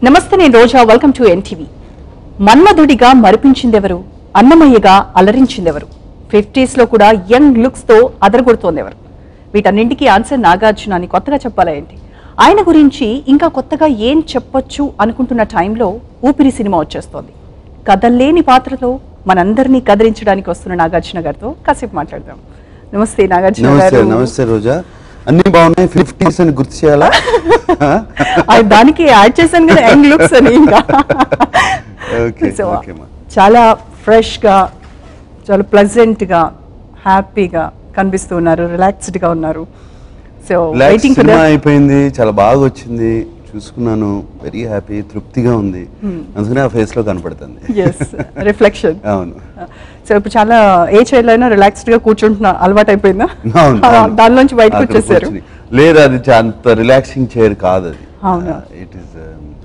నమస్తే నేను Roja welcome to NTV మన్మధుడిగా మరిపించిందెవరు అన్నమయ్యగా అలరించిందెవరు ఫిఫ్టీస్ లో కూడా యంగ్ లుక్స్ తో అదరగొడుతోందెవరు వీటన్నింటికీ ఆన్సర్ నాగార్జున అని కొత్తగా చెప్పాలా ఏంటి ఆయన గురించి ఇంకా కొత్తగా ఏం చెప్పొచ్చు అనుకుంటున్న టైంలో ఊపిరి సినిమా వచ్చేస్తోంది కథల్లేని పాత్రలో మనందరినీ కదిలించడానికి వస్తున్న నాగార్జున గారితో కాసేపు మాట్లాడదాం నమస్తే నాగార్జున నమస్తే గారు నమస్తే రోజా అన్ని బాగున్నాయి ఫిఫ్టీస్ అని గుర్తు చేయాలా ఆ, దానికి యాడ్ చేశాను కదా యంగ్ లుక్స్ అని ఇంకా ఓకే So, ఓకే మా చాలా ఫ్రెష్ గా చాలా ప్లెజెంట్ గా హ్యాపీగా కనిపిస్తున్నారు రిలాక్స్డ్ గా ఉన్నారు so Relax waiting for cinema అయిపోయింది చాలా బాగా వచ్చింది చూసుకున్నాను వెరీ హ్యాపీ తృప్తిగా ఉంది అందుకనే ఆ ఫేస్ లో కనపడుతుంది ఎస్ రిఫ్లెక్షన్ అవును సో ఇప్పుడు చాలా ఏ చైర్ అయినా రిలాక్స్డ్ గా కూర్చుంటున్నా అలవాటు అయిపోయిందా అవును, అవును. దానిలోంచి బయటకు అక్కడ వచ్చేసారు కూర్చుని. లేదు అది చా- అంత రిలాక్సింగ్ చైర్ కాదు అది అవునా? ఇట్ ఈస్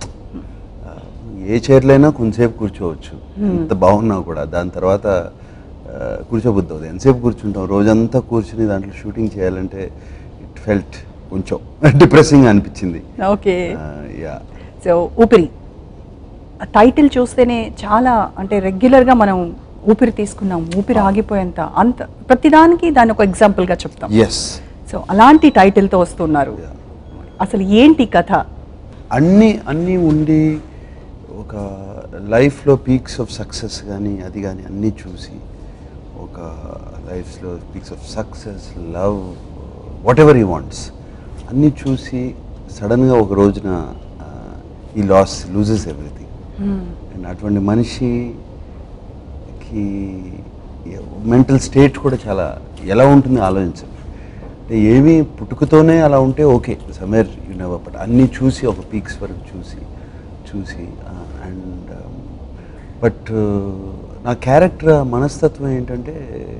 ఏ చైర్లైనా కొంతసేపు కూర్చోవచ్చు ఎంత బాగున్నా కూడా దాని తర్వాత ఆ, కూర్చోబుద్ది అవుతుంది ఎంతసేపు కూర్చుంటాం రోజంతా కూర్చుని దాంట్లో షూటింగ్ చేయాలంటే ఇట్ ఫెల్ట్ కొంచెం డిప్రెసింగ్ అనిపించింది ఓకే యా సో ఊపిరి టైటిల్ చూస్తేనే చాలా అంటే రెగ్యులర్ గా మనం ఊపిరి తీసుకున్నాం ఊపిరి ఆగిపోయేంత అంత ప్రతిదానికి దాని ఒక ఎగ్జాంపుల్ గా చెప్తాం ఎస్ సో అలాంటి టైటిల్ తో వస్తున్నారు అసలు ఏంటి కథ అన్నీ అన్నీ ఉండి ఒక లైఫ్లో పీక్స్ ఆఫ్ సక్సెస్ కానీ అది కానీ అన్నీ చూసి ఒక లైఫ్లో peaks of success love whatever he wants అన్నీ చూసి సడన్గా ఒక రోజున ఈ లాస్ లూజెస్ ఎవ్రీథింగ్ అండ్ అటువంటి మనిషికి మెంటల్ స్టేట్ కూడా చాలా ఎలా ఉంటుంది ఆలోచించండి అంటే ఏమీ పుట్టుకతోనే అలా ఉంటే ఓకే సమ్మేర్ యు నెవర్ బట్ అన్నీ చూసి ఒక పీక్స్ వరకు చూసి చూసి అండ్ బట్ నా క్యారెక్టర్ మనస్తత్వం ఏంటంటే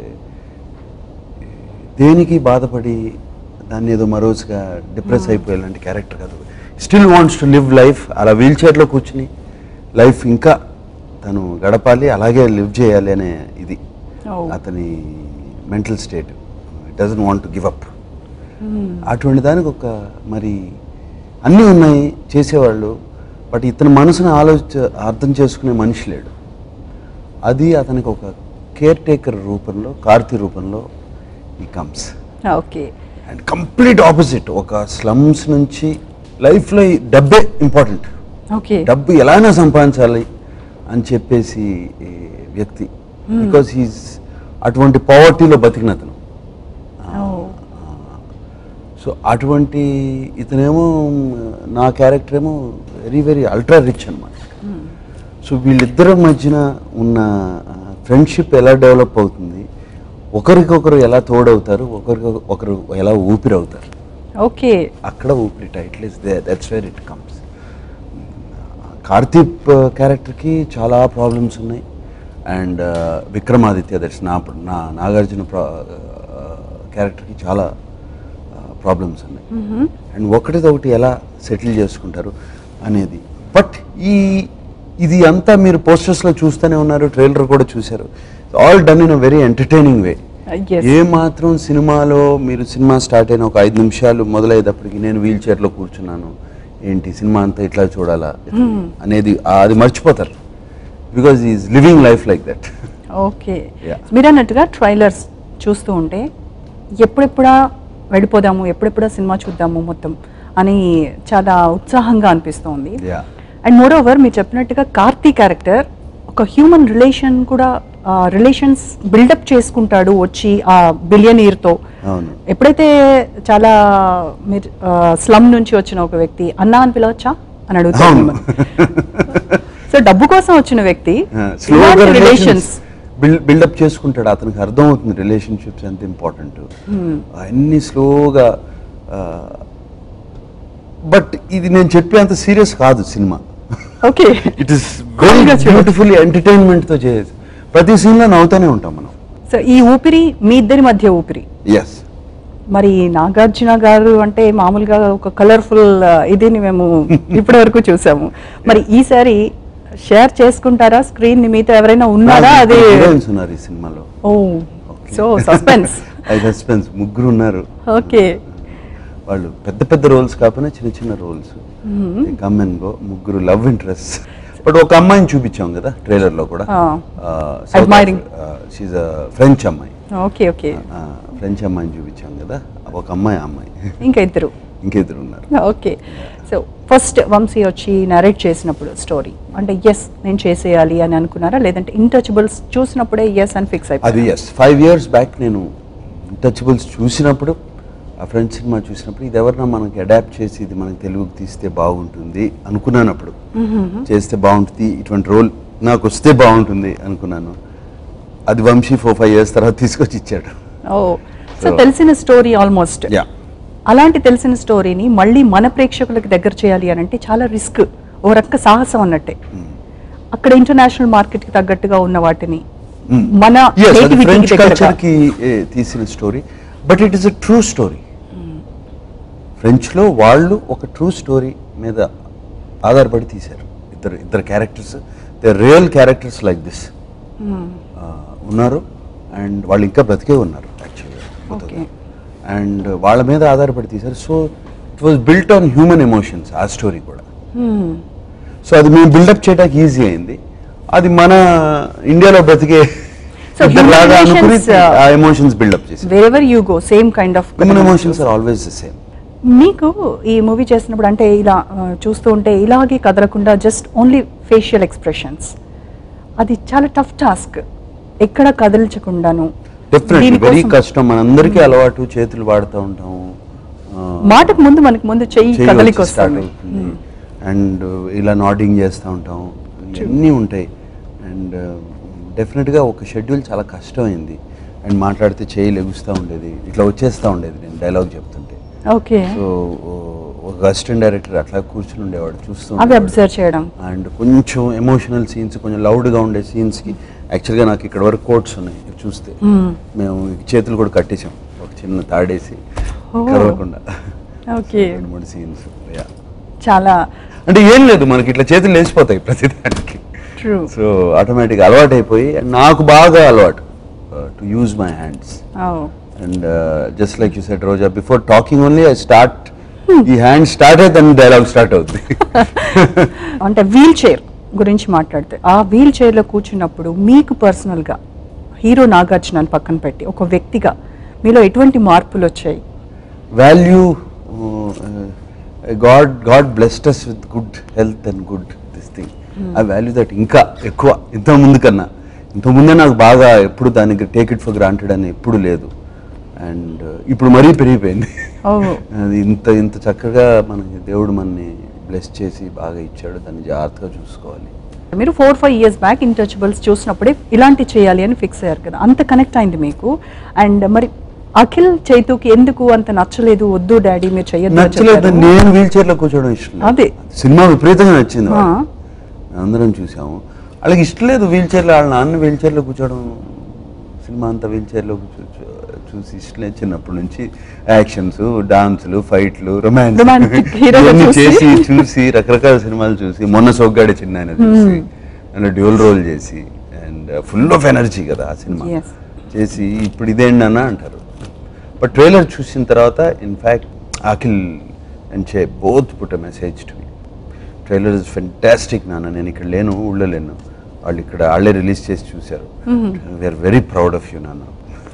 దేనికి బాధపడి దాన్ని ఏదో మరోజుగా డిప్రెస్ అయిపోయే లాంటి క్యారెక్టర్ కాదు still wants to live life అలా వీల్ చైర్లో కూర్చుని లైఫ్ ఇంకా తను గడపాలి అలాగే లివ్ చేయాలి అనే ఇది Oh. అతని mental state doesn't want to give up అటువంటి దానికి ఒక మరి అన్నీ ఉన్నాయి చేసేవాళ్ళు బట్ ఇతని మనసును ఆలోచ అర్థం చేసుకునే మనిషి లేడు అది అతనికి ఒక కేర్ టేకర్ రూపంలో కార్తీ రూపంలో he comes okay and complete opposite ఒక స్లమ్స్ నుంచి లైఫ్లో ఈ డబ్బే ఇంపార్టెంట్ ఓకే డబ్బు ఎలాగైనా సంపాదించాలి అని చెప్పేసి ఈ వ్యక్తి బికాస్ హీస్ అటువంటి పవర్టీలో బతికిన అతను సో అటువంటి ఇతనేమో నా క్యారెక్టర్ ఏమో వెరీ వెరీ అల్ట్రా రిచ్ అనమాట సో వీళ్ళిద్దరి మధ్యన ఉన్న ఫ్రెండ్షిప్ ఎలా డెవలప్ అవుతుంది ఒకరికొకరు ఎలా తోడవుతారు ఒకరికి ఒకరు ఎలా ఊపిరవుతారు ఓకే అక్కడ ఊపిరి title is the that's where it comes కార్తీప్ క్యారెక్టర్కి చాలా ప్రాబ్లమ్స్ ఉన్నాయి అండ్ విక్రమాదిత్య దట్స్ నా నా నాగార్జున క్యారెక్టర్కి చాలా ప్రాబ్లమ్స్ ఉన్నాయి అండ్ ఒకటిదొకటి ఎలా సెటిల్ చేసుకుంటారు అనేది బట్ ఈ ఇది అంతా మీరు పోస్టర్స్లో చూస్తూనే ఉన్నారు ట్రైలర్ కూడా చూశారు all done in a very entertaining way Yes. ఏ మాత్రం సినిమాలో మీరు సినిమా స్టార్ట్ అయిన ఒక ఐదు నిమిషాలు మొదలయ్యేటప్పటికి నేను వీల్ చైర్లో కూర్చున్నాను ఏంటి సినిమా అంతా ఇట్లా చూడాలా అనేది ఆ- అది మర్చిపోతారు because is living life like that okay Yeah. మీరు అన్నట్టుగా ట్రైలర్స్ చూస్తూ ఉంటే ఎప్పుడెప్పుడా వెళ్ళిపోదాము ఎప్పుడెప్పుడా సినిమా చూద్దాము మొత్తం అని చాలా ఉత్సాహంగా అనిపిస్తోంది యా అండ్ మోర్ ఓవర్ మీరు చెప్పినట్టుగా కార్తీ క్యారెక్టర్ ఒక హ్యూమన్ రిలేషన్ కూడా రిలేషన్స్ బిల్డప్ చేసుకుంటాడు వచ్చి ఆ బిలియనీర్తో అవును ఎప్పుడైతే చాలా మీరు స్లమ్ నుంచి వచ్చిన ఒక వ్యక్తి అన్నా అని పిలవచ్చా అని అడుగుతాను అవును మిమ్మల్ని. సో డబ్బు కోసం వచ్చిన వ్యక్తి స్లోగా రిలేషన్స్ రిలేషన్స్ బిల్డప్ చేసుకుంటాడు అతనికి అర్థమవుతుంది రిలేషన్షిప్స్ ఎంత ఇంపార్టెంట్ అన్ని స్లోగా బట్ ఇది నేను చెప్పేంత సీరియస్ కాదు cinema okay it is very beautifully ఎంటర్టైన్మెంట్తో చేసి ప్రతి సీన్లో నవ్వుతూనే ఉంటాం మనం సో ఈ ఊపిరి మీ ఇద్దరి మధ్య ఊపిరి ఎస్ మరి నాగార్జున గారు అంటే మామూలుగా ఒక కలర్ఫుల్ ఇదిని మేము ఇప్పటి వరకు చూసాము మరి ఈసారి షేర్ చేసుకుంటారా స్క్రీన్ ని మీతో ఎవరైనా ఉన్నారా అది హీరోయిన్స్ ఉన్నారు ఈ సినిమాలో oh so suspense I suspense ముగ్గురు ఉన్నారు ఓకే వాళ్ళు పెద్ద పెద్ద రోల్స్ కాకపోయినా చిన్న చిన్న రోల్స్ కమ్ అండ్ గో ముగ్గురు లవ్ ఇంట్రెస్ట్ బట్ ఒక అమ్మాయిని చూపించాం కదా ట్రైలర్ లో కూడా Ah. Admiring. షీజ్ ఫ్రెంచ్ అమ్మాయి ఓకే ఓకే ఫ్రెంచ్ అమ్మాయిని చూపించాం కదా ఒక అమ్మాయి ఆ అమ్మాయి ఇంకా ఇద్దరు ఇంకిద్దరు ఉన్నారు ఓకే సో ఫస్ట్ వంశీ వచ్చి నరేట్ చేసినప్పుడు స్టోరీ అంటే ఎస్ నేను చేసేయాలి అని అనుకున్నారా లేదంటే ఇంటచబుల్స్ చూసినప్పుడే ఎస్ అని ఫిక్స్ అయిపోయి అది ఎస్ ఫైవ్ ఇయర్స్ బ్యాక్ నేను టచబుల్స్ చూసినప్పుడు ఆ ఫ్రెండ్స్ సినిమా చూసినప్పుడు ఇది ఎవరన్నా మనకి అడాప్ట్ చేసి ఇది మనకి తెలుగుకి తీస్తే బాగుంటుంది అనుకున్నాను అప్పుడు చేస్తే బాగుంటుంది ఇటువంటి రోల్ నాకు వస్తే బాగుంటుంది అనుకున్నాను అది వంశీ ఫోర్ ఫైవ్ ఇయర్స్ తర్వాత తీసుకొచ్చి ఇచ్చాడు ఓ సో So- తెలిసిన స్టోరీ ఆల్మోస్ట్ యా అలాంటి తెలిసిన స్టోరీని మళ్ళీ మన ప్రేక్షకులకు దగ్గర చేయాలి అని అంటే చాలా రిస్క్ ఓ రక్క సాహసం అన్నట్టే అక్కడ ఇంటర్నేషనల్ మార్కెట్ కి తగ్గట్టుగా ఉన్న వాటిని మన ఎస్ అది creativity కి ఫ్రెంచ్ దగ్గరగా. కల్చర్ కి ఏ, తీసిన story but it is a true story French లో వాళ్ళు ఒక ట్రూ స్టోరీ మీద ఆధారపడి తీశారు ఇద్దరు ఇద్దరు characters they real characters like this ఉన్నారు అండ్ వాళ్ళు ఇంకా బ్రతికే ఉన్నారు Okay. యాక్చువల్గా అండ్ వాళ్ళ మీద ఆధారపడి తీశారు so it was built on human emotions ఆ స్టోరీ కూడా Hmm. సో అది మేము బిల్డప్ చేయడానికి ఈజీ అయింది అది మన ఇండియాలో బ్రతికే So ఇద్దరిలాగా human అనుకుని emotions, uh, ఆ ఎమోషన్స్ బిల్డప్ చేసి wherever you go same kind of human emotions are always the same మీకు ఈ మూవీ చేసినప్పుడు అంటే ఇలా ఆ, చూస్తూ ఉంటే ఇలాగే కదలకుండా జస్ట్ ఓన్లీ ఫేషియల్ ఎక్స్ప్రెషన్స్ అది చాలా టఫ్ టాస్క్ ఎక్కడ కదల్చకుండాను డెఫినెట్లీ దీనికోసం- వెరీ కష్టం మనందరికీ అలవాటు చేతులు వాడుతూ ఉంటాము ఆ, మాటకు ముందు మనకు ముందు చెయ్యి చెయ్యి కదలికి వచ్చి స్టార్ట్ వస్తుంది అవుతుంది అండ్ ఇలా నాడింగ్ చేస్తూ ఉంటాం ఇవన్నీ ఉంటాయి అండ్ డెఫినెట్గా ఒక షెడ్యూల్ చాలా కష్టమైంది అండ్ మాట్లాడితే చేయి లెగుస్తూ ఉండేది ఇట్లా వచ్చేస్తూ ఉండేది నేను డైలాగ్ చెప్తుంటే ఓకే సో ఒక అసిస్టెంట్ డైరెక్టర్ అట్లా కూర్చుని ఉండేవాడు చూస్తూ అవి ఉండేవాడు. అబ్జర్వ్ చేయడం అండ్ కొంచెం ఎమోషనల్ సీన్స్ కొంచెం లౌడ్గా ఉండే సీన్స్కి యాక్చువల్గా నాకు ఇక్కడ వరకు కోట్స్ ఉన్నాయి ఇవి చూస్తే మేము ఈ చేతులు కూడా కట్టేసాం ఒక చిన్న తాడేసి Oh. కరవకుండా ఓకే రెండు మూడు సీన్స్ చాలా అంటే ఏం లేదు మనకి ఇట్లా చేతులు లేచిపోతాయి ప్రతిదానికి ట్రూ సో ఆటోమేటిక్ అలవాటు అయిపోయి అండ్ నాకు బాగా అలవాటు to use my hands and just like you set Roja before talking only I start the hand start అయితే దాని డైలాగ్ స్టార్ట్ అవుతుంది అంటే వీల్ చైర్ గురించి మాట్లాడితే ఆ వీల్ చైర్లో కూర్చున్నప్పుడు మీకు పర్సనల్గా హీరో నాగార్జున పక్కన పెట్టి ఒక వ్యక్తిగా మీలో ఎటువంటి మార్పులు వచ్చాయి value god god blessed us with good health and good this thing I value that ఇంకా ఎక్కువ ఇంత ముందు కన్నా ఇంత ముందే నాకు బాగా ఎప్పుడు దానికి టేక్ ఇట్ ఫర్ గ్రాంటెడ్ అని ఎప్పుడు లేదు అండ్ ఇప్పుడు మరీ పెరిగిపోయింది ఓ అది ఇంత ఇంత చక్కగా మనకి దేవుడు మనని బ్లెస్ చేసి బాగా ఇచ్చాడు దాన్ని జాగ్రత్తగా చూసుకోవాలి మీరు four five years back Intouchables చూసినప్పుడే ఇలాంటి చేయాలి అని ఫిక్స్ అయ్యారు కదా అంత కనెక్ట్ అయింది మీకు అండ్ మరి అఖిల్ చైతుకి ఎందుకు అంత నచ్చలేదు వద్దు డాడీ మీరు చెయ్యొద్దు అని నచ్చలేదు చెప్పారు. నేను వీల్ చైర్ లో కూర్చోవడం ఇష్టం లేదు. అదే. సినిమా విపరీతంగా నచ్చింది ఆ. వాళ్ళకి. అందరం చూసాము వాళ్ళకి ఇష్టం లేదు వీల్ చైర్లో వాళ్ళ నాన్న వీల్ చైర్లో కూర్చోవడం సినిమా అంతా వీల్ చైర్లో కూర్చో చూ- చూసి ఇష్టం లేదు చిన్నప్పటి నుంచి యాక్షన్స్ డాన్సులు ఫైట్లు రొమాన్స్ Romantic hero గా చూసి. చేసి చూసి రకరకాల సినిమాలు చూసి మొన్న సోగ్గాడే చిన్న ఆయన చూసి అండ్ డ్యూల్ రోల్ చేసి అండ్ ఫుల్ ఆఫ్ ఎనర్జీ కదా ఆ సినిమా Yes. చేసి ఇప్పుడు ఇదేంటి అన్న అంటారు బట్ ట్రైలర్ చూసిన తర్వాత in fact Akhil and Chay both put a message to me trailer is fantastic నాన్న నేను ఇక్కడ లేను ఊళ్ళో లేను వాళ్ళు ఇక్కడ వాళ్ళే రిలీజ్ చేసి చూశారు we're very proud of you నాన్న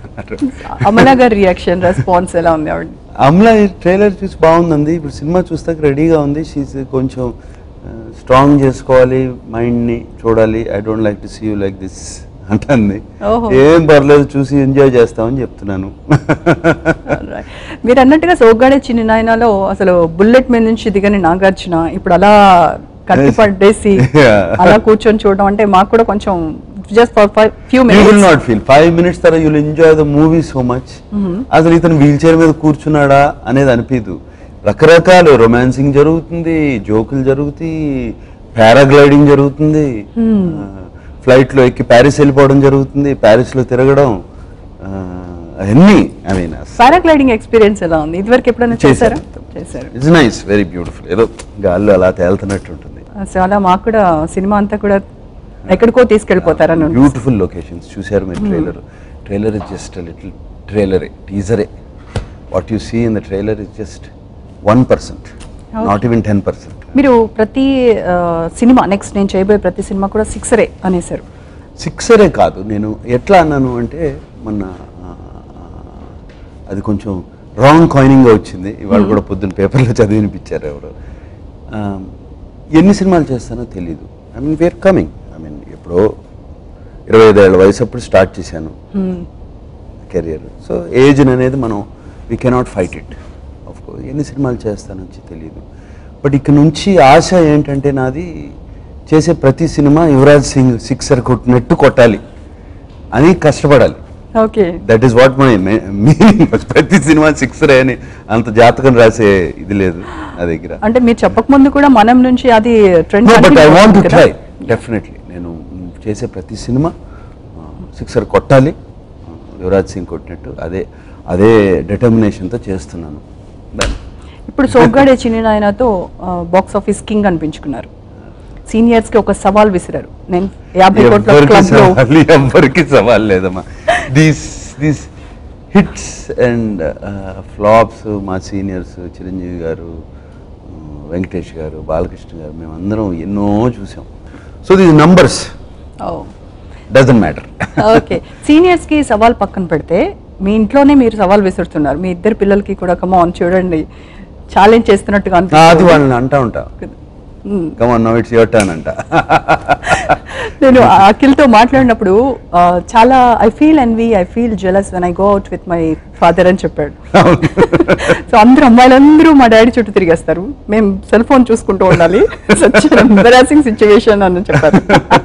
అమల గారి రియాక్షన్ రెస్పాన్స్ ఎలా ఉంది ఆవిడ అమలా ట్రైలర్ చూసి బాగుందండి ఇప్పుడు సినిమా చూస్తాక రెడీగా ఉంది షీస్ కొంచెం స్ట్రాంగ్ చేసుకోవాలి మైండ్ని చూడాలి I don't like to see you like this అంటుంది ఓహో. ఏం పర్లేదు చూసి ఎంజాయ్ చేస్తామని చెప్తున్నాను Alright. మీరు అన్నట్టుగా సోగ్గాడే చిన్న నాయనలో అసలు బుల్లెట్ మీద నుంచి దిగని నాగార్జున ఇప్పుడు అలా కత్తి Yes. పట్టేసి Yeah. అలా కూర్చొని చూడడం అంటే మాకు కూడా కొంచెం just for few you will minutes not feel five minutes తర్వాత you'll enjoy the movie so much అసలు ఇతను వీల్ చైర్ మీద కూర్చున్నాడా అనేది అనిపించదు రకరకాలు రొమాన్సింగ్ జరుగుతుంది జోకులు జరుగుతాయి పారాగ్లైడింగ్ జరుగుతుంది ఫ్లైట్ లో ఎక్కి ప్యారిస్ వెళ్ళిపోవడం జరుగుతుంది ప్యారిస్ లో తిరగడం ఆ, అవన్నీ ఐ మీన్ పారాగ్లైడింగ్ ఎక్స్పీరియన్స్ ఎలా ఉంది ఇదివరకు ఎప్పుడైనా చేశారా చేశాను. చేశారు ఇట్స్ నైస్ వెరీ బ్యూటిఫుల్ ఏదో గాల్లో అలా తేలుతున్నట్టు ఉంటుంది సో అలా మాకు కూడా సినిమా అంతా కూడా ఎక్కడికో తీసుకెళ్ళిపోతారని ఉంది. బ్యూటిఫుల్ లొకేషన్స్ చూశారు మీరు trailer trailer is just little ట్రైలరే టీజరే what you see in the trailer is just one percent not even ten percent మీరు ప్రతి ఆ, సినిమా నెక్స్ట్ నేను చేయబోయే ప్రతి సినిమా కూడా సిక్సరే అనేసారు సిక్సరే కాదు నేను ఎట్లా అన్నాను అంటే మొన్న ఆ, అది కొంచెం రాంగ్ కాయినింగ్గా వచ్చింది ఇవాళ కూడా పొద్దున్న పేపర్లో చదివినిపించారు ఎవరు ఆ, ఎన్ని సినిమాలు చేస్తానో తెలీదు I mean where coming I mean ఎప్పుడో ఇరవై ఐదేళ్ల వయసు అప్పుడు స్టార్ట్ చేశాను కెరియర్ సో ఏజ్ అనేది మనం we cannot fight it of course ఎన్ని సినిమాలు చేస్తానొచ్చి తెలియదు బట్ ఇక్కడ నుంచి ఆశ ఏంటంటే నాది చేసే ప్రతి సినిమా యువరాజ్ సింగ్ సిక్సర్ కొట్టినట్టు కొట్టాలి అని కష్టపడాలి okay that is what my meaning ప్రతి సినిమా సిక్సర్ అని అంత జాతకం రాసే ఇది లేదు నా దగ్గర అంటే మీరు చెప్పక ముందు కూడా మనం నుంచి అది trend but I want to try definitely నేను చేసే ప్రతి సినిమా సిక్సర్ కొట్టాలి ఆ, యువరాజ్ సింగ్ కొట్టినట్టు అదే అదే డిటర్మినేషన్తో చేస్తున్నాను Done. ఇప్పుడు సోగ్గాడే చిన్న నాయనతో బాక్స్ ఆఫీస్ కింగ్ అనిపించుకున్నారు సీనియర్స్ కి ఒక సవాల్ విసిరారు నేను యాభై కోట్ల ఎవ్వరికి క్లబ్ లో సవాల్ ఎవ్వరికి సవాల్ లేదమ్మా these these hits and flops మా సీనియర్స్ చిరంజీవి గారు ఆ, వెంకటేష్ గారు బాలకృష్ణ గారు మేమందరం ఎన్నో చూసాం so these numbers doesn't matter okay seniors కి సవాల్ పక్కన పెడితే మీ ఇంట్లోనే మీరు సవాల్ విసురుతున్నారు మీ ఇద్దరు పిల్లలకి కూడా కమాన్ చూడండి ఛాలెంజ్ చేస్తున్నట్టుగా అది అనిపిస్తుంది వాళ్ళని అంటా ఉంటా మ్మ్. Come on no it's your turn అంట నేను అఖిల్తో మాట్లాడినప్పుడు ఆ, చాలా I feel envy I feel jealous when I go out with my father అని చెప్పాడు సో అందరూ అమ్మాయిలందరూ మా డాడీ చుట్టూ తిరిగేస్తారు మేము సెల్ ఫోన్ చూసుకుంటూ ఉండాలి ఎంబరాసింగ్ సిచ్యువేషన్ అని చెప్పారు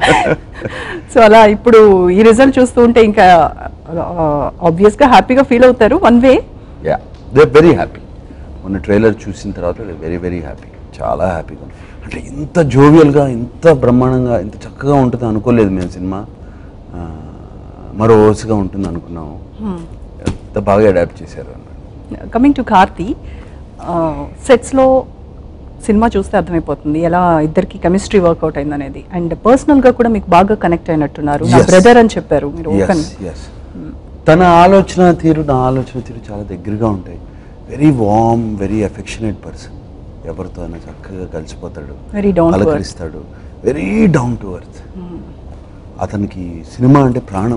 సో అలా ఇప్పుడు ఈ రిజల్ట్ చూస్తూ ఉంటే ఇంకా ఆబ్వియస్ గా హ్యాపీగా ఫీల్ అవుతారు one way yeah they very happy మొన్న ట్రైలర్ చూసిన తర్వాత వెరీ వెరీ హ్యాపీ చాలా హ్యాపీగా ఉంది అంటే ఇంత జోవియల్గా ఇంత బ్రహ్మాండంగా ఇంత చక్కగా ఉంటుంది అనుకోలేదు మేము సినిమా ఆ, మరో ఓసుగా ఉంటుంది అనుకున్నాము ఎంత బాగా అడాప్ట్ చేశారు అన్నమాట కమింగ్ టు కార్తీ సెట్స్లో సినిమా చూస్తే అర్థమైపోతుంది ఎలా ఇద్దరికి కెమిస్ట్రీ వర్కౌట్ అయింది అనేది అండ్ పర్సనల్గా కూడా మీకు బాగా కనెక్ట్ అయినట్టున్నారు నా Yes. బ్రదర్ అని చెప్పారు మీరు ఓపెన్ ఎస్ ఎస్ తన ఆలోచన తీరు నా ఆలోచన తీరు చాలా దగ్గరగా ఉంటాయి very warm very affectionate person ఎవరితో అయినా చక్కగా కలిసిపోతాడు Very down to earth. పలకరిస్తాడు వెరీ డౌన్ టు ఎర్త్ అతనికి సినిమా అంటే ప్రాణం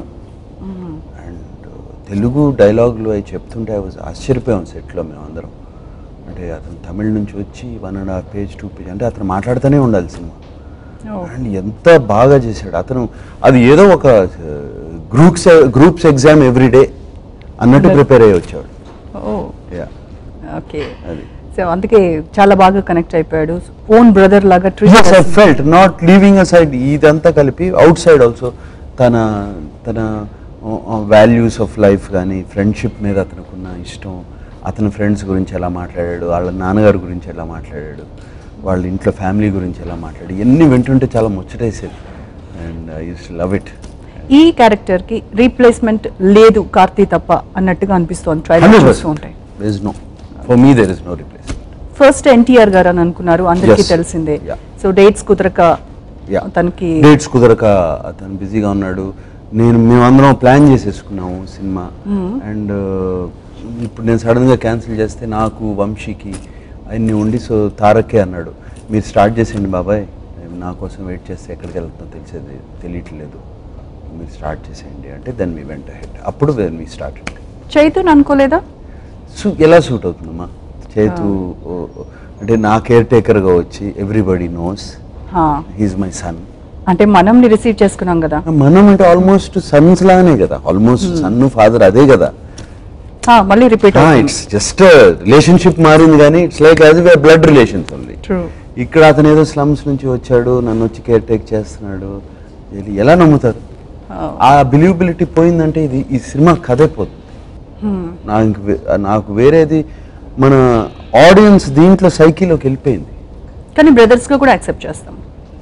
అండ్ తెలుగు డైలాగులు అవి చెప్తుంటే అవి ఆశ్చర్యపోయాం సెట్లో మేమందరం అంటే అతను తమిళ నుంచి వచ్చి one and half page two page అంటే అతను మాట్లాడుతూనే ఉండాలి సినిమా అండ్ ఎంత బాగా చేశాడు అతను అది ఏదో ఒక groups groups exam every day అన్నట్టు ప్రిపేర్ అయ్యి వచ్చాడు ఓ యా ఓకే అది సో అందుకే చాలా బాగా కనెక్ట్ అయిపోయాడు ఓన్ బ్రదర్ లాగా yes i treat felt not leaving aside ఇదంతా కలిపి అవుట్ సైడ్ ఆల్సో తన తన వాల్యూస్ ఆఫ్ లైఫ్ కానీ ఫ్రెండ్షిప్ మీద అతనుకున్న ఇష్టం అతని ఫ్రెండ్స్ గురించి ఎలా మాట్లాడాడు వాళ్ళ నాన్నగారి గురించి ఎలా మాట్లాడాడు వాళ్ళ ఇంట్లో ఫ్యామిలీ గురించి ఎలా మాట్లాడాడు ఇవన్నీ వింటుంటే చాలా ముచ్చటేసేది and I use love it ఈ క్యారెక్టర్ కి రీప్లేస్మెంట్ లేదు కార్తీ తప్ప అన్నట్టుగా అనిపిస్తోంది ట్రైలర్ హండ్రెడ్ చూస్తూ ఉంటాయి there is no for me there is no replacement first NTR garu అని అనుకున్నారు అందరికీ Yes. తెలిసిందే Yeah. సో డేట్స్ కుదరక Yeah. తనకి డేట్స్ కుదరక అతను బిజీగా ఉన్నాడు నేను మేమందరం ప్లాన్ చేసేసుకున్నాము సినిమా అండ్ ఇప్పుడు నేను సడన్గా క్యాన్సిల్ చేస్తే నాకు వంశీకి అన్ని ఉండి సో తారకే అన్నాడు మీరు స్టార్ట్ చేసేయండి బాబాయ్ నేను నా కోసం వెయిట్ చేస్తే ఎక్కడికి వెళ్తుందో తెలిసేది తెలియట్లేదు మీరు స్టార్ట్ చేసేయండి అంటే దెన్ మీ వెంట హెడ్ అప్పుడు దెన్ మీ స్టార్ట్ చైతన్ అనుకోలేదా సో ఎలా సూట్ అవుతుందమ్మా చేతు ఓ- ఓ- అంటే నా కేర్ టేకర్గా వచ్చి ఎవ్రీబడి నోస్ హా. హీజ్ మై సన్ అంటే మనంని రిసీవ్ చేసుకున్నాం కదా మనం అంటే ఆల్మోస్ట్ సన్స్ లానే కదా ఆల్మోస్ట్ సన్ ఫాదర్ అదే కదా హా, మళ్ళీ రిపీట్ ఇట్స్ జస్ట్ రిలేషన్షిప్ మారింది కానీ it's like as blood relations only true ఇక్కడ అతను ఏదో స్లమ్స్ నుంచి వచ్చాడు నన్ను వచ్చి కేర్ టేక్ చేస్తున్నాడు ఇది ఎలా నమ్ముతారు ఆ బిలీవబిలిటీ పోయిందంటే ఇది ఈ సినిమా కథే పోతుంది నాకు ఇంక వే- నాకు వేరేది మన ఆడియన్స్ దీంట్లో సైకిల్లోకి వెళ్ళిపోయింది కానీ బ్రదర్స్ గా కూడా యాక్సెప్ట్ చేస్తాం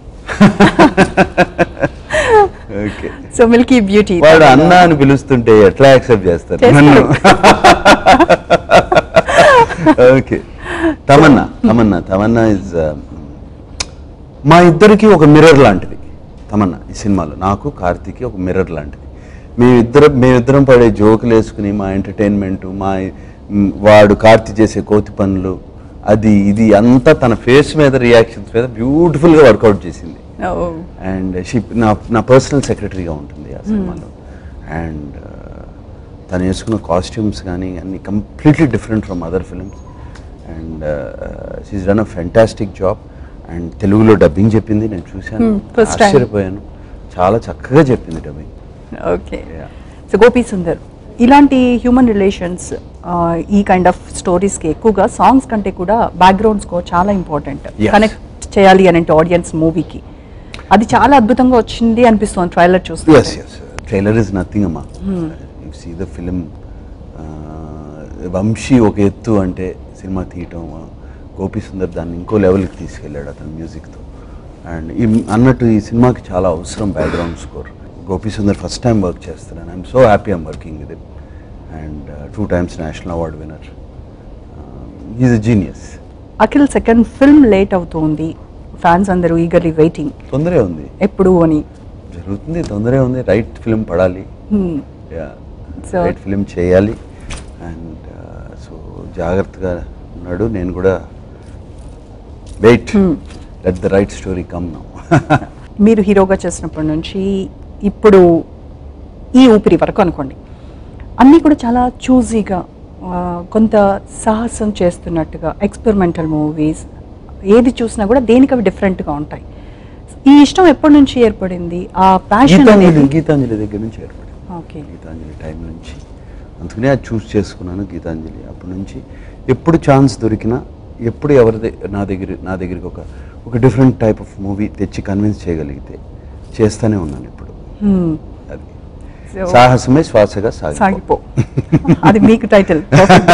ఓకే సో మిల్కీ బ్యూటీ వాడు అన్న అని పిలుస్తుంటే ఎట్లా యాక్సెప్ట్ చేస్తారు చేస్తారు. నన్ను ఓకే తమన్నా తమన్నా తమన్నా ఇస్ మా ఇద్దరికి ఒక మిర్రర్ లాంటిది తమన్నా ఈ సినిమాలో నాకు కార్తీకి ఒక మిర్రర్ లాంటిది మేమిద్దరం మేమిద్దరం పడే జోకులు వేసుకుని మా ఎంటర్టైన్మెంట్ మా మ్, వాడు కార్తీ చేసే కోతి పనులు అది ఇది అంతా తన ఫేస్ మీద రియాక్షన్స్ మీద బ్యూటిఫుల్గా వర్కౌట్ చేసింది Oh. అండ్ షీ నా నా పర్సనల్ సెక్రటరీగా ఉంటుంది ఆ సినిమాలో అండ్ తను వేసుకున్న కాస్ట్యూమ్స్ కానీ అన్ని completely different from other films and she's done a fantastic job and తెలుగులో డబ్బింగ్ చెప్పింది నేను చూశాను Hmm, first time. ఆశ్చర్యపోయాను చాలా చక్కగా చెప్పింది dubbing okay Yeah. So Gopi Sundar ఇలాంటి హ్యూమన్ రిలేషన్స్ ఈ కైండ్ ఆఫ్ స్టోరీస్కి ఎక్కువగా సాంగ్స్ కంటే కూడా బ్యాక్గ్రౌండ్ స్కోర్ చాలా ఇంపార్టెంట్ Yes. కనెక్ట్ చేయాలి అని అంటే ఆడియన్స్ మూవీకి అది చాలా అద్భుతంగా వచ్చింది అనిపిస్తుంది ట్రైలర్ చూస్తే yes yes trailer is nothing అమ్మా you see the film Vamsi ఒక ఎత్తు అంటే సినిమా తీయటం uh, గోపి సుందర్ దాన్ని ఇంకో లెవెల్కి తీసుకెళ్ళాడు అతని మ్యూజిక్తో అండ్ ఈ అన్నట్టు ఈ సినిమాకి చాలా అవసరం background score Gopi Sundar first time work చేస్తున్నాను I'm so happy I'm working with him and two times national award winner is a genius Akhil second film late అవుతుంది ఫ్యాన్స్ అందరూ ఈగర్లీ వెయిటింగ్ తొందరే ఉంది ఎప్పుడు అని జరుగుతుంది తొందరే ఉంది రైట్ ఫిలిం పడాలి Hmm. So- రైట్ ఫిలిం చేయాలి అండ్ సో జాగ్రత్తగా ఉన్నాడు నేను కూడా wait let the right story come now మీరు హీరోగా చేసినప్పటి నుంచి ఇప్పుడు ఈ ఊపిరి వరకు అనుకోండి అన్నీ కూడా చాలా చూజీగా కొంత సాహసం చేస్తున్నట్టుగా ఎక్స్పెరిమెంటల్ మూవీస్ ఏది చూసినా కూడా దేనికి అవి డిఫరెంట్గా ఉంటాయి ఈ ఇష్టం ఎప్పటి నుంచి ఏర్పడింది ఆ ప్యాషన్ గీతాంజలి అనేది గీతాంజలి దగ్గర నుంచి ఏర్పడింది ఓకే గీతాంజలి టైం నుంచి అందుకనే అది చూస్ చేసుకున్నాను గీతాంజలి అప్పటి నుంచి ఎప్పుడు ఛాన్స్ దొరికినా ఎప్పుడు ఎవరి ద- నా దగ్గర నా దగ్గరికి ఒక ఒక డిఫరెంట్ టైప్ ఆఫ్ మూవీ తెచ్చి కన్విన్స్ చేయగలిగితే చేస్తూనే ఉన్నాను ఇప్పుడు అది So- సాహసమే శ్వాసగా సాగిపో సాగిపో అది మీకు title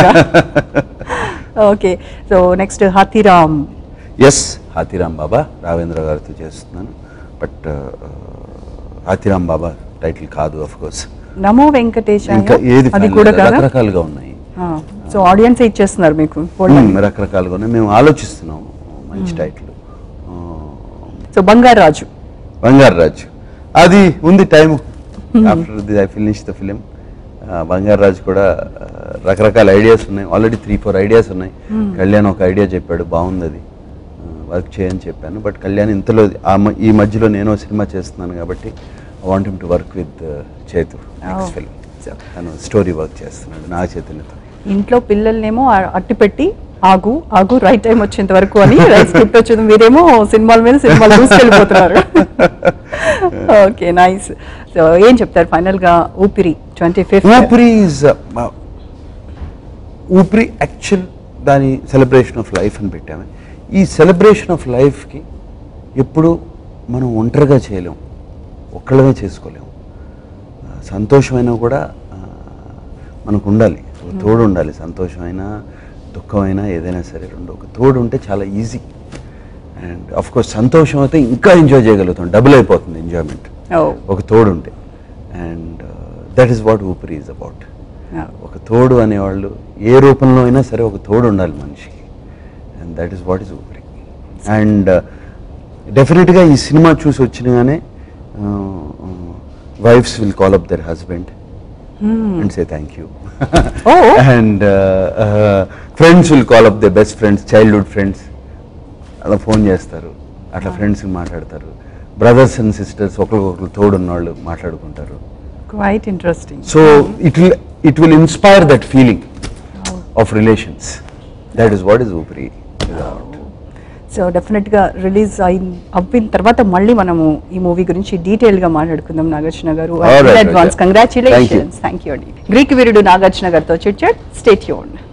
okay so next Hathiram yes Hathiram Baba Raghavendra గారితో చేస్తున్నాను బట్ హాతీరామ్ బాబా టైటిల్ కాదు ఆఫ్ కోర్స్ నమో వెంకటేశ ఇంకా ఏది అది final కూడా లేదు. కదా రకరకాలుగా ఉన్నాయి సో ఆడియన్స్ ఇచ్చేస్తున్నారు మీకు మ్మ్, రకరకాలుగా ఉన్నాయి మేము ఆలోచిస్తున్నాం మంచి టైటిల్ సో బంగారు రాజు బంగారు రాజు అది ఉంది time after the I finish the film Bangaru Raju కూడా ఆ, రకరకాల ఐడియాస్ ఉన్నాయి ఆల్రెడీ త్రీ ఫోర్ ఐడియాస్ ఉన్నాయి కళ్యాణ్ ఒక ఐడియా చెప్పాడు బాగుంది అది వర్క్ చేయని చెప్పాను బట్ కళ్యాణ్ ఇంతలో ఆ మ- ఈ మధ్యలో నేను సినిమా చేస్తున్నాను కాబట్టి I want to work with Chaitu next Oh. Film So. తను స్టోరీ వర్క్ చేస్తున్నాడు నా చేతులతో ఇంట్లో పిల్లల్నేమో ఆ- అట్టి పెట్టి ఆగు ఆగు రైట్ టైం వచ్చేంత వరకు అని రైట్ స్క్రిప్ట్ వచ్చింది మీరేమో సినిమాల మీద సినిమాలు చూసుకెళ్ళిపోతున్నారు ఓకే నైస్ సో ఏం చెప్తారు ఫైనల్ గా Oopiri twenty fifth Oopiri is Oopiri actual దాని సెలబ్రేషన్ ఆఫ్ లైఫ్ అని పెట్టాము ఈ సెలబ్రేషన్ ఆఫ్ లైఫ్కి ఎప్పుడు మనం ఒంటరిగా చేయలేం ఒక్కళ్ళమే చేసుకోలేము ఆ, సంతోషమైనా కూడా ఆ, మనకు ఉండాలి ఒక తోడు ఉండాలి సంతోషమైనా దుఃఖమైనా ఏదైనా సరే రెండు ఒక తోడు ఉంటే చాలా ఈజీ అండ్ అఫ్ కోర్స్ సంతోషం అయితే ఇంకా ఎంజాయ్ చేయగలుగుతాం డబుల్ అయిపోతుంది ఎంజాయ్మెంట్ ఒక తోడు ఉంటే and that is what Oopiri is about ఒక తోడు అనేవాళ్ళు ఏ రూపంలో అయినా సరే ఒక తోడు ఉండాలి మనిషికి and that is what is Oopiri and డెఫినెట్గా ఈ సినిమా చూసి వచ్చినగానే wives will call up their husband and say thank you Oh. And friends will call up the best friends childhood friends అలా ఫోన్ చేస్తారు అట్లా ఫ్రెండ్స్ మాట్లాడతారు బ్రదర్స్ అండ్ సిస్టర్స్ ఒకరికొకరు తోడున్న వాళ్ళు మాట్లాడుకుంటారు quite interesting so it will it will inspire that feeling of relations that is what is Oopiri so డెఫినెట్గా release అయిన అవ్విన తర్వాత మళ్ళీ మనము ఈ మూవీ గురించి డీటెయిల్గా మాట్లాడుకుందాం Nagarjuna garu All right, advance okay. Congratulations thank you అండి గ్రీక్ వీరుడు నాగార్జున గారితో చిట్ చాట్ స్టేట్ యూన్